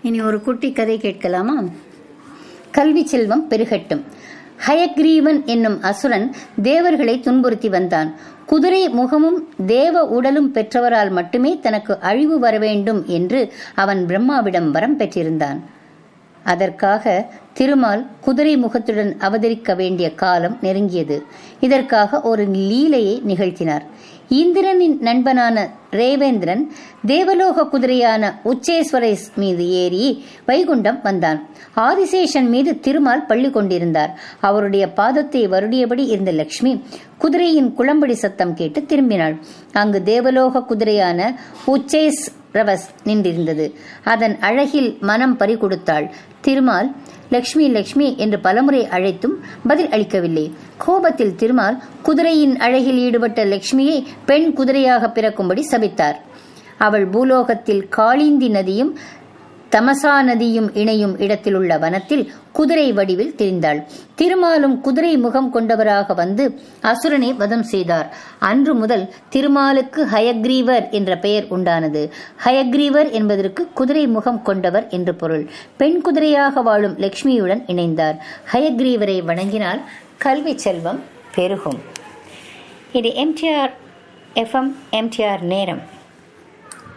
இனி ஒரு குட்டி கதை கேட்கலாமா கல்வி செல்வம் பெருகட்டும் ஹயக்ரீவன் என்னும் அசுரன் தேவர்களை துன்புறுத்தி வந்தான் குதிரை முகமும் தேவ உடலும் பெற்றவரால் மட்டுமே தனக்கு அழிவு வர வேண்டும் என்று அவன் பிரம்மாவிடம் வரம் பெற்றிருந்தான் அதற்காக திருமால் குதிரை முகத்துடன் அவதரிக்க வேண்டிய காலம் நெருங்கியது இதற்காக ஒரு லீலையை நிகழ்த்தினார் இந்திரனின் நண்பனான ரேவேந்திரன் தேவலோக குதிரையான உச்சேஸ்வரஸ் மீது ஏறி வைகுண்டம் வந்தான் ஆதிசேஷன் மீது திருமால் பள்ளி கொண்டிருந்தார் அவருடைய பாதத்தை வருடியபடி இருந்த லட்சுமி குதிரையின் குளம்படி சத்தம் கேட்டு திரும்பினாள் அங்கு தேவலோக குதிரையான உச்சேஸ் ரவஸ் நின்றிருந்தது அதன் அழகில் மனம் பறிகொடுத்தாள் திருமால் லக்ஷ்மி லக்ஷ்மி என்று பலமுறை அழைத்தும் பதில் அளிக்கவில்லை கோபத்தில் திருமால் குதிரையின் அழகில் ஈடுபட்ட லக்ஷ்மியை பெண் குதிரையாக பிறக்கும்படி சபித்தார் அவள் பூலோகத்தில் காளிந்தி நதியும் தமசா நதியும் இணையும் இடத்திலுள்ள வனத்தில் குதிரை வடிவில் திரிந்தாள் திருமாலும் குதிரை முகம் கொண்டவராக வந்து அசுரனை வதம் செய்தார் அன்று முதல் திருமாலுக்கு ஹயக்ரீவர் என்ற பெயர் உண்டானது ஹயக்ரீவர் என்பதற்கு குதிரை முகம் கொண்டவர் என்று பொருள் பெண் குதிரையாக வாழும் லட்சுமியுடன் இணைந்தார் ஹயக்ரீவரை வணங்கினால் கல்வி செல்வம் பெருகும் இது எம்டிஆர் எஃப்எம் எம்டிஆர் நேரம்